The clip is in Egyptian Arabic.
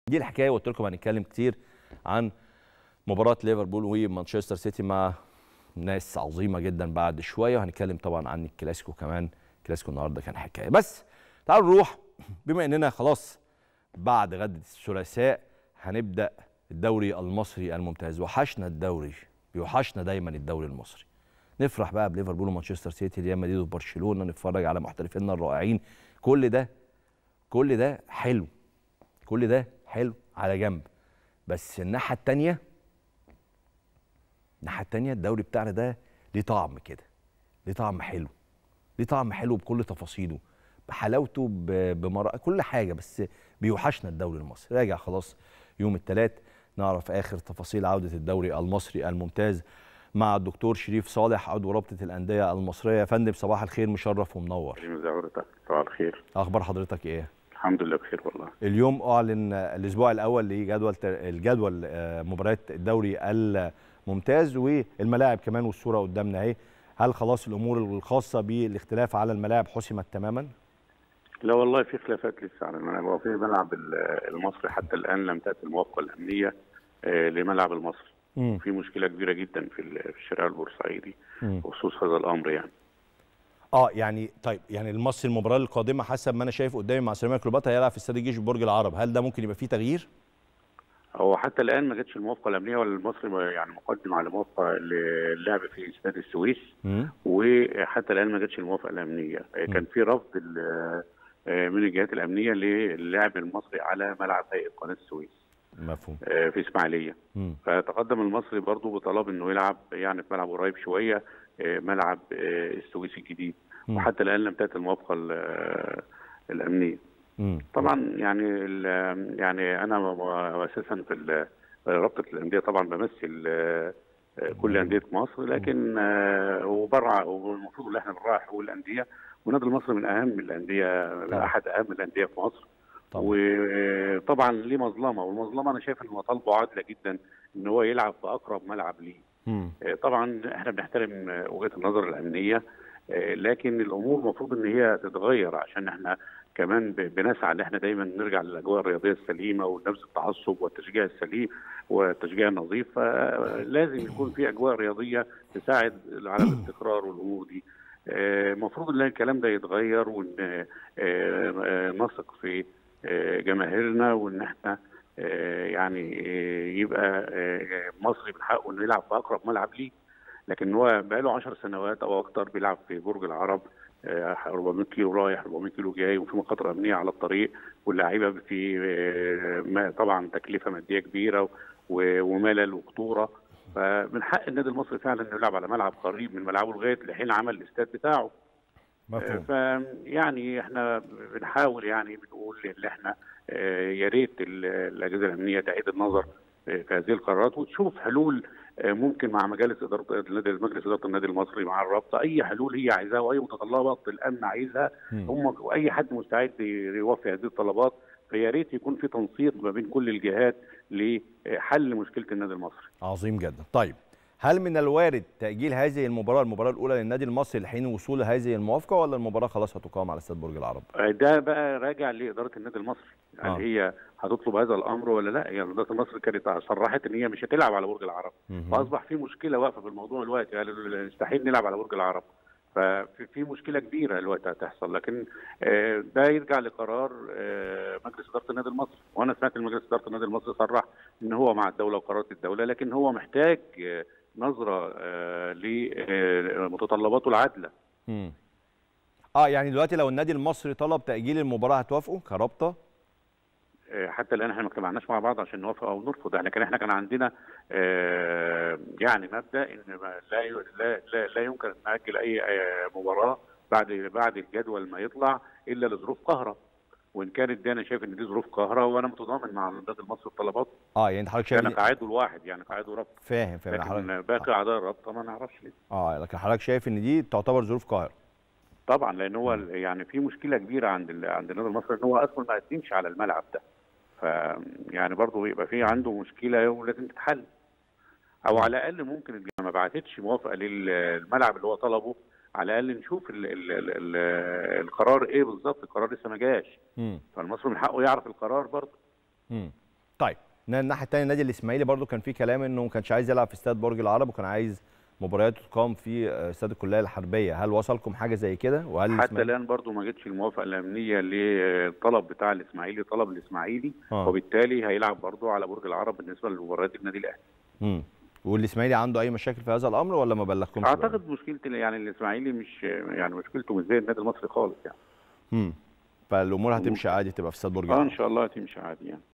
دي الحكايه وقلت لكم هنتكلم كتير عن مباراه ليفربول ومانشستر سيتي مع ناس عظيمه جدا بعد شويه وهنتكلم طبعا عن الكلاسيكو كمان الكلاسيكو النهارده كان حكايه بس تعالوا نروح بما اننا خلاص بعد غد الثلاثاء هنبدا الدوري المصري الممتاز وحشنا الدوري بيوحشنا دايما الدوري المصري نفرح بقى بليفربول ومانشستر سيتي ريال مدريد وبرشلونه نتفرج على محترفينا الرائعين كل ده كل ده حلو كل ده حلو على جنب بس الناحيه التانيه الناحيه التانيه الدوري بتاعنا ده ليه طعم كده ليه طعم حلو ليه طعم حلو بكل تفاصيله بحلاوته بمرأة كل حاجه بس بيوحشنا الدوري المصري راجع خلاص يوم الثلاث نعرف اخر تفاصيل عوده الدوري المصري الممتاز مع الدكتور شريف صالح عضو رابطه الانديه المصريه يا فندم صباح الخير مشرف ومنور صباح الخير اخبار حضرتك ايه الحمد لله بخير والله اليوم اعلن الاسبوع الاول لجدول الجدول مباريات الدوري الممتاز والملاعب كمان والصوره قدامنا اهي هل خلاص الامور الخاصه بالاختلاف على الملاعب حسمت تماما لا والله في خلافات لسه على الملعب وفي ملعب المصري حتى الان لم تاتي الموافقه الامنيه لملعب المصري مم. في مشكله كبيره جدا في الشارع البورسعيدي بخصوص هذا الامر يعني اه يعني طيب يعني المصري المباراه القادمه حسب ما انا شايف قدامي مع سيراميكا كليوباترا هيلعب في استاد الجيش ببرج العرب هل ده ممكن يبقى فيه تغيير هو حتى الان ما جاتش الموافقه الامنيه ولا المصري يعني مقدم على موافقه للعب في استاد السويس مم. وحتى الان ما جاتش الموافقه الامنيه كان في رفض ال- من الجهات الامنيه للعب المصري على ملعب هيئه قناه السويس مفهوم في اسماعيليه مم. فتقدم المصري برضه بطلب انه يلعب يعني في ملعب قريب شويه ملعب السويس الجديد مم. وحتى الان لم تاتي الموافقه ال- الامنيه مم. طبعا يعني ال- يعني انا اساسا في ال- رابطه الانديه طبعا بمثل آه، آه، كل انديه مصر لكن آه، وبرع والمفروض ان احنا بنراعي حقوق الانديه والنادي المصري من اهم الانديه طبعا. احد اهم الانديه في مصر طبعا وطبعا ليه مظلمه والمظلمه انا شايف ان مطالبه عادله جدا ان هو يلعب في اقرب ملعب ليه مم. آه، طبعا احنا بنحترم آه، وجهه النظر الامنيه آه، لكن الامور المفروض ان هي تتغير عشان احنا كمان ب- بنسعى ان احنا دايما نرجع للاجواء الرياضيه السليمه ونفس التعصب والتشجيع السليم والتشجيع النظيف فلازم يكون في اجواء رياضيه تساعد على الاستقرار والامور دي آه، المفروض ان الكلام ده يتغير وان آه، آه، نثق في آه، جماهيرنا وان احنا آه، يعني آه، يبقى آه، مصري من حقه انه يلعب في اقرب ملعب ليه لكن هو بقاله 10 سنوات او اكتر بيلعب في برج العرب آه، 400 كيلو رايح 400 كيلو جاي وفي مخاطره امنيه على الطريق واللعيبه في آه، ما- طبعا تكلفه ماديه كبيره و- وملل وخطوره فمن حق النادي المصري فعلا انه يلعب على ملعب قريب من ملعبه لغايه لحين عمل الاستاد بتاعه مفهوم فيعني احنا بنحاول يعني بنقول ان احنا آه، يا ريت ال- الاجهزه الامنيه تعيد النظر آه، في هذه القرارات وتشوف حلول آه، ممكن مع مجالس اداره النادي مجلس اداره النادي المصري مع الرابطه اي حلول هي عايزاها واي متطلبات الامن عايزها مم. هم واي حد مستعد يوفي هذه الطلبات فيا ريت يكون في تنسيق ما بين كل الجهات لحل مشكله النادي المصري. عظيم جدا طيب هل من الوارد تأجيل هذه المباراة المباراة الأولى للنادي المصري لحين وصول هذه الموافقة ولا المباراة خلاص هتقام على استاد برج العرب؟ ده بقى راجع لاداره النادي المصري هل آه. هي هتطلب هذا الامر ولا لا يعني اداره المصري كانت صرحت ان هي مش هتلعب على برج العرب مهم. فاصبح في مشكله واقفه في الموضوع دلوقتي قالوا يستحيل نلعب على برج العرب ففي في مشكله كبيره دلوقتي هتحصل لكن آه، ده يرجع لقرار آه، مجلس اداره النادي المصري وانا سمعت ان مجلس اداره النادي المصري صرح ان هو مع الدوله وقرارات الدوله لكن هو محتاج آه، نظره آه، لمتطلباته العادله مم. اه يعني دلوقتي لو النادي المصري طلب تأجيل المباراة هتوافقوا كرابطة؟ آه، حتى الان احنا ما اجتمعناش مع بعض عشان نوافق او نرفض احنا كان احنا كان عندنا آه، يعني مبدا ان ما- لا ي- لا لا, لا يمكن ان ناجل اي آه، مباراه بعد بعد الجدول ما يطلع الا لظروف قهره وان كانت دي انا شايف ان دي ظروف قهره وانا متضامن مع النادي المصري الطلبات اه يعني انت حضرتك شايف كان إن- تعادل واحد يعني تعادل ربط فاهم فاهم حضرتك لكن باقي اعضاء الرابطه ما نعرفش لسه اه لكن حضرتك شايف ان دي تعتبر ظروف قاهرة طبعا لان هو ال- يعني في مشكله كبيره عند ال- عند النادي المصري ان هو اصلا ما قدمش على الملعب ده ف يعني برضه يبقى في عنده مشكله ولازم تتحل او على الاقل ممكن الجامعة ما بعتتش موافقه للملعب اللي هو طلبه على الاقل نشوف ال ال ال ال القرار ايه بالظبط القرار لسه ما جاش مم. فالمصري من حقه يعرف القرار برضه مم. طيب الناحيه الثانيه النادي الاسماعيلي برضو كان في كلام انه ما كانش عايز يلعب في استاد برج العرب وكان عايز مباريات تقام في استاد الكليه الحربيه هل وصلكم حاجه زي كده وهل حتى الان برضو ما جتش الموافقه الامنيه للطلب بتاع الاسماعيلي طلب الاسماعيلي آه. وبالتالي هيلعب برضو على برج العرب بالنسبه لمباريات النادي الاهلي امم والاسماعيلي عنده اي مشاكل في هذا الامر ولا ما بلغكمش بقى؟ اعتقد مشكله يعني الاسماعيلي مش يعني مشكلته مش زي النادي المصري خالص يعني امم فالامور هتمشي عادي تبقى في استاد برج اه ان العرب شاء الله هتمشي عادي يعني